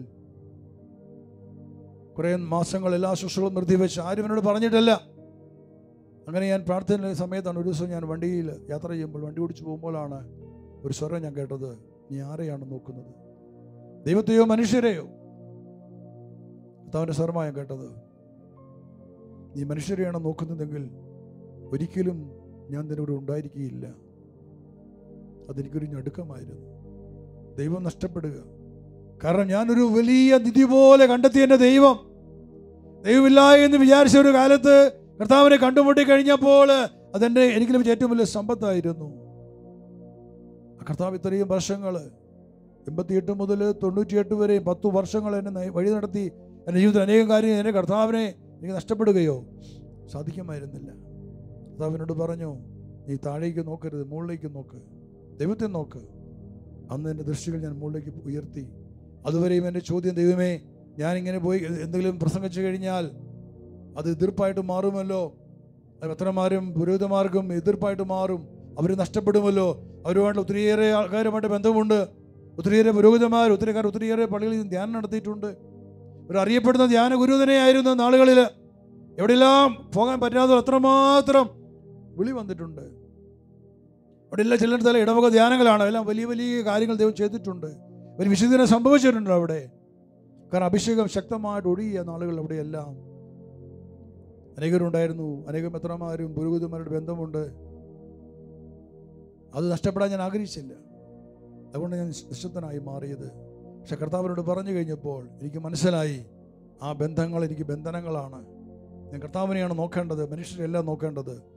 കുറേ മാസങ്ങൾ എല്ലാ ശുശ്രൂഷകളും നിർത്തിവെച്ച് ആരും എന്നോട് പറഞ്ഞിട്ടില്ല അങ്ങനെ ഞാൻ പ്രാർത്ഥന സമയത്താണ് ഒരു ദിവസം ഞാൻ വണ്ടിയിൽ യാത്ര ചെയ്യുമ്പോൾ വണ്ടി ഓടിച്ചു പോകുമ്പോഴാണ് ഒരു സ്വരം ഞാൻ കേട്ടത് നീ ആരെയാണ് നോക്കുന്നത് ദൈവത്തെയോ മനുഷ്യരെയോ കർത്താവിൻ്റെ സ്വരമാണ് ഞാൻ കേട്ടത് നീ മനുഷ്യരെയാണ് നോക്കുന്നതെങ്കിൽ ഒരിക്കലും ഞാൻ നിന്നോട് ഉണ്ടായിരിക്കുകയില്ല അതെനിക്കൊരു ഞടുക്കമായിരുന്നു ദൈവം നഷ്ടപ്പെടുക കാരണം ഞാനൊരു വലിയ നിധി പോലെ കണ്ടെത്തിയ എൻ്റെ ദൈവം ദൈവമില്ല എന്ന് വിചാരിച്ച ഒരു കാലത്ത് കർത്താവിനെ കണ്ടുമുട്ടി കഴിഞ്ഞപ്പോൾ അതെൻ്റെ എനിക്ക് ലഭിച്ച ഏറ്റവും വലിയ സമ്പത്തായിരുന്നു ആ കർത്താവ് ഇത്രയും വർഷങ്ങൾ എൺപത്തിയെട്ട് മുതൽ തൊണ്ണൂറ്റിയെട്ട് വരെയും പത്തു വർഷങ്ങൾ എന്നെ നയി- വഴി നടത്തി എൻ്റെ ജീവിതത്തിൽ അനേകം കാര്യം എൻ്റെ കർത്താവിനെ എനിക്ക് നഷ്ടപ്പെടുകയോ സാധിക്കുമായിരുന്നില്ല കർത്താവിനോട് പറഞ്ഞു നീ താഴേക്ക് നോക്കരുത് മുകളിലേക്ക് നോക്ക് ദൈവത്തെ നോക്ക് അന്ന് എൻ്റെ ദൃഷ്ടികൾ ഞാൻ മുകളിലേക്ക് ഉയർത്തി അതുവരെയും എൻ്റെ ചോദ്യം ദൈവമേ ഞാനിങ്ങനെ പോയി എന്തെങ്കിലും പ്രസംഗിച്ചു കഴിഞ്ഞാൽ അത് എതിർപ്പായിട്ട് മാറുമല്ലോ അത് പത്രന്മാരും പുരോഹിതന്മാർക്കും എതിർപ്പായിട്ട് മാറും അവർ നഷ്ടപ്പെടുമല്ലോ അവരുമായിട്ട് ഒത്തിരിയേറെ ആൾക്കാരുമായിട്ട് ബന്ധമുണ്ട് ഒത്തിരിയേറെ പുരോഹിതന്മാർ ഒത്തിരിക്കാർ ഒത്തിരിയേറെ പള്ളികളിൽ ധ്യാനം നടത്തിയിട്ടുണ്ട് ഒരു അറിയപ്പെടുന്ന ധ്യാന ഗുരുതനെയായിരുന്നു നാളുകളിൽ എവിടെയെല്ലാം പോകാൻ പറ്റാതെ അത്രമാത്രം വിളി വന്നിട്ടുണ്ട് അവിടെ എല്ലാം ചിലയിടത്തുള്ള ഇടവക ധ്യാനങ്ങളാണ് എല്ലാം വലിയ വലിയ കാര്യങ്ങൾ ദൈവം ചെയ്തിട്ടുണ്ട് ഒരു വിശുദ്ധീകരണം സംഭവിച്ചിട്ടുണ്ട് അവിടെ കാരണം അഭിഷേകം ശക്തമായിട്ട് ഒഴുകിയ നാളുകൾ അവിടെയെല്ലാം അനേകരുണ്ടായിരുന്നു അനേകം മെത്രമാരും പുരോഹിതന്മാരുടെ ബന്ധമുണ്ട് അത് നഷ്ടപ്പെടാൻ ഞാൻ ആഗ്രഹിച്ചില്ല അതുകൊണ്ട് ഞാൻ നിശബ്ദനായി മാറിയത് പക്ഷെ കർത്താവിനോട് പറഞ്ഞു കഴിഞ്ഞപ്പോൾ എനിക്ക് മനസ്സിലായി ആ ബന്ധങ്ങൾ എനിക്ക് ബന്ധനങ്ങളാണ് ഞാൻ കർത്താവിനെയാണ് നോക്കേണ്ടത് മനുഷ്യരെല്ലാം നോക്കേണ്ടത്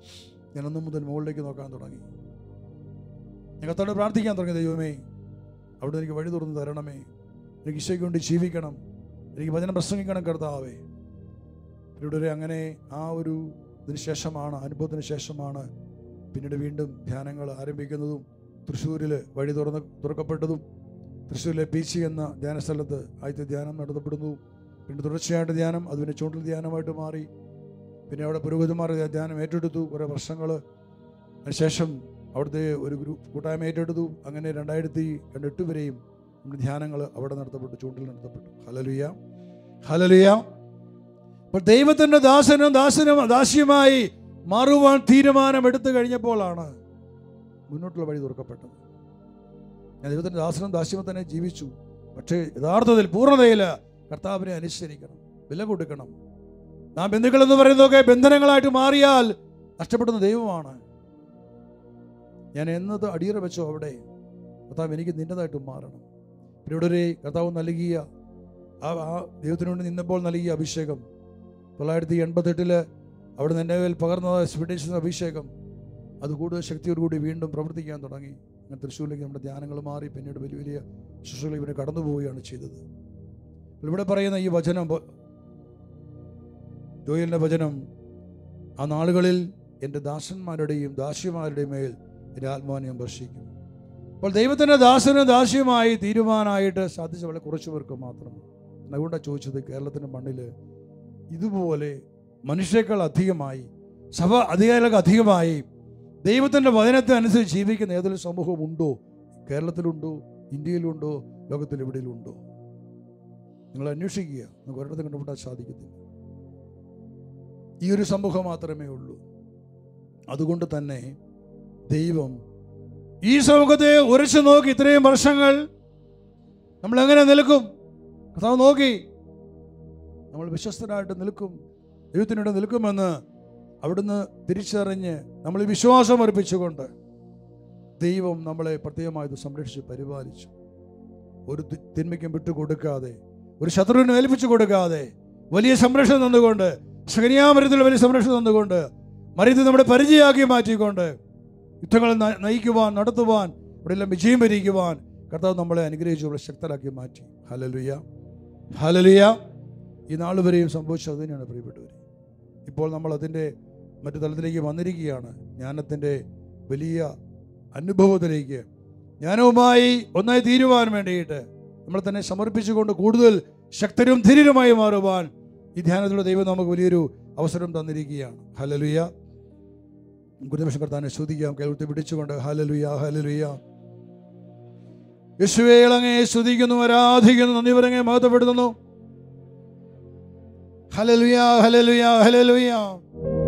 ഞാൻ അന്നു മുതൽ മുകളിലേക്ക് നോക്കാൻ തുടങ്ങി ഞാൻ കത്തോടെ പ്രാർത്ഥിക്കാൻ തുടങ്ങി ദൈവമേ അവിടെ എനിക്ക് വഴി തുറന്ന് തരണമേ എനിക്ക് ഈശോയ്ക്ക് വേണ്ടി ജീവിക്കണം എനിക്ക് വചനം പ്രസംഗിക്കണം കർത്താവേ പിന്നീട് അങ്ങനെ ആ ഒരു ഇതിന് ശേഷമാണ് അനുഭവത്തിന് ശേഷമാണ് പിന്നീട് വീണ്ടും ധ്യാനങ്ങൾ ആരംഭിക്കുന്നതും തൃശ്ശൂരിൽ വഴി തുറന്ന് തുറക്കപ്പെട്ടതും തൃശ്ശൂരിലെ പി സി എന്ന ധ്യാന സ്ഥലത്ത് ആദ്യത്തെ ധ്യാനം നടത്തപ്പെടുന്നു പിന്നെ തുടർച്ചയായിട്ട് ധ്യാനം അത് പിന്നെ ചൂണ്ടൽ ധ്യാനമായിട്ട് മാറി പിന്നെ അവിടെ പുരോഹിതന്മാർ ധ്യാനം ഏറ്റെടുത്തു കുറേ വർഷങ്ങൾ അതിനുശേഷം അവിടുത്തെ ഒരു ഗ്രൂപ്പ് കൂട്ടായ്മ ഏറ്റെടുത്തു അങ്ങനെ രണ്ടായിരത്തി എട്ട് വരെയും നമ്മുടെ ധ്യാനങ്ങൾ അവിടെ നടത്തപ്പെട്ടു ചൂണ്ടിൽ നടത്തപ്പെട്ടു ഹലലുയ ഹലലുയ അപ്പോൾ ദൈവത്തിൻ്റെ ദാസനും ദാസനും ദാസ്യമായി മാറുവാൻ തീരുമാനം എടുത്തു കഴിഞ്ഞപ്പോഴാണ് മുന്നോട്ടുള്ള വഴി തുറക്കപ്പെട്ടത് ഞാൻ ദൈവത്തിൻ്റെ ദാസനും ദാസ്യവും തന്നെ ജീവിച്ചു പക്ഷേ യഥാർത്ഥത്തിൽ പൂർണ്ണതയിൽ കർത്താവിനെ അനുസരിക്കണം വില കൊടുക്കണം നാം ബന്ധുക്കൾ എന്ന് പറയുന്നതൊക്കെ ബന്ധനങ്ങളായിട്ട് മാറിയാൽ നഷ്ടപ്പെടുന്ന ദൈവമാണ് ഞാൻ എന്നത് അടിയറ വെച്ചോ അവിടെ കർത്താവ് എനിക്ക് നിൻ്റെതായിട്ട് മാറണം പിന്നെ ഒരു കർത്താവ് നൽകിയ ആ ആ ദൈവത്തിന് വേണ്ടി നിന്നപ്പോൾ നൽകിയ അഭിഷേകം തൊള്ളായിരത്തി എൺപത്തെട്ടില് അവിടെ നിന്ന് എൻ്റെ മേൽ പകർന്ന സ്വീഡിഷ് അഭിഷേകം അത് കൂടുതൽ ശക്തിയോടുകൂടി വീണ്ടും പ്രവർത്തിക്കാൻ തുടങ്ങി അങ്ങനെ തൃശ്ശൂരിലേക്ക് നമ്മുടെ ധ്യാനങ്ങൾ മാറി പിന്നീട് വലിയ വലിയ ശുശ്രൂഷകൾ ഇവിടെ കടന്നു പോവുകയാണ് ചെയ്തത് ഇവിടെ പറയുന്ന ഈ വചനം ബ- ജോയലിൻ്റെ വചനം ആ നാളുകളിൽ എൻ്റെ ദാസന്മാരുടെയും ദാസ്യമാരുടെയും മേൽ എൻ്റെ ആത്മാവിനെ ഞാൻ വർഷിക്കും അപ്പോൾ ദൈവത്തിൻ്റെ ദാസനും ദാസ്യമായി തീരുമാനമായിട്ട് സാധിച്ച വളരെ കുറച്ച് പേർക്ക് മാത്രം അതുകൊണ്ടാണ് ചോദിച്ചത് കേരളത്തിൻ്റെ മണ്ണിൽ ഇതുപോലെ മനുഷ്യരെക്കാൾ അധികമായി സഭ അധികാരികൾക്ക് അധികമായി ദൈവത്തിൻ്റെ വചനത്തെ അനുസരിച്ച് ജീവിക്കുന്ന ഏതൊരു സമൂഹം ഉണ്ടോ കേരളത്തിലുണ്ടോ ഇന്ത്യയിലുണ്ടോ ലോകത്തിൽ എവിടെയും ഉണ്ടോ നിങ്ങൾ അന്വേഷിക്കുക നമുക്ക് ഒരിടത്തും കണ്ടുപിട്ടാൻ സാധിക്കത്തില്ല ഈ ഒരു സമൂഹം മാത്രമേ ഉള്ളൂ അതുകൊണ്ട് തന്നെ ദൈവം ഈ സമൂഹത്തെ ഉരച്ചു നോക്കി ഇത്രയും വർഷങ്ങൾ നമ്മൾ എങ്ങനെ നിൽക്കും കഥാവ് നോക്കി നമ്മൾ വിശ്വസ്തരായിട്ട് നിൽക്കും ദൈവത്തിനോട് നിൽക്കുമെന്ന് അവിടുന്ന് തിരിച്ചറിഞ്ഞ് നമ്മൾ വിശ്വാസം അർപ്പിച്ചുകൊണ്ട് ദൈവം നമ്മളെ പ്രത്യേകമായത് സംരക്ഷിച്ച് പരിപാലിച്ചു ഒരു തി- തിന്മയ്ക്കും വിട്ടുകൊടുക്കാതെ ഒരു ശത്രുവിനെ ഏൽപ്പിച്ചു കൊടുക്കാതെ വലിയ സംരക്ഷണം തന്നുകൊണ്ട് ശകനിയാമരത്തിൽ വലിയ സംരക്ഷണം തന്നുകൊണ്ട് മറിയത്തെ നമ്മുടെ പരിചയമാക്കി മാറ്റിക്കൊണ്ട് യുദ്ധങ്ങൾ ന- നയിക്കുവാൻ നടത്തുവാൻ ഇവിടെ എല്ലാം വിജയം വരിക്കുവാൻ കർത്താവ് നമ്മളെ അനുഗ്രഹിച്ചു നമ്മളെ ശക്തരാക്കി മാറ്റി ഹലലുയ ഹലലുയ ഈ നാൾ വരെയും സംഭവിച്ചത് അത് തന്നെയാണ് പ്രിയപ്പെട്ടവർ ഇപ്പോൾ നമ്മൾ അതിൻ്റെ മറ്റു തലത്തിലേക്ക് വന്നിരിക്കുകയാണ് ജ്ഞാനത്തിൻ്റെ വലിയ അനുഭവത്തിലേക്ക് ജ്ഞാനവുമായി ഒന്നായി തീരുവാൻ വേണ്ടിയിട്ട് നമ്മൾ തന്നെ സമർപ്പിച്ചുകൊണ്ട് കൂടുതൽ ശക്തരും ധീരരുമായി മാറുവാൻ ഈ ധ്യാനത്തിലൂടെ ദൈവം നമുക്ക് വലിയൊരു അവസരം തന്നിരിക്കുകയാണ് ഹലലുയ ഒരു നിമിഷം കർത്താനെ സ്തുതിക്കാം കേൾത്തി പിടിച്ചുകൊണ്ട് ഹലലുയ ഹലലുയ യേശുവേ ഇളങ്ങെ സ്തുതിക്കുന്നു ആരാധിക്കുന്നു നന്ദി പറഞ്ഞെ മഹത്വപ്പെടുത്തുന്നു ഹലലുയ ഹലലുയ ഹലലുയ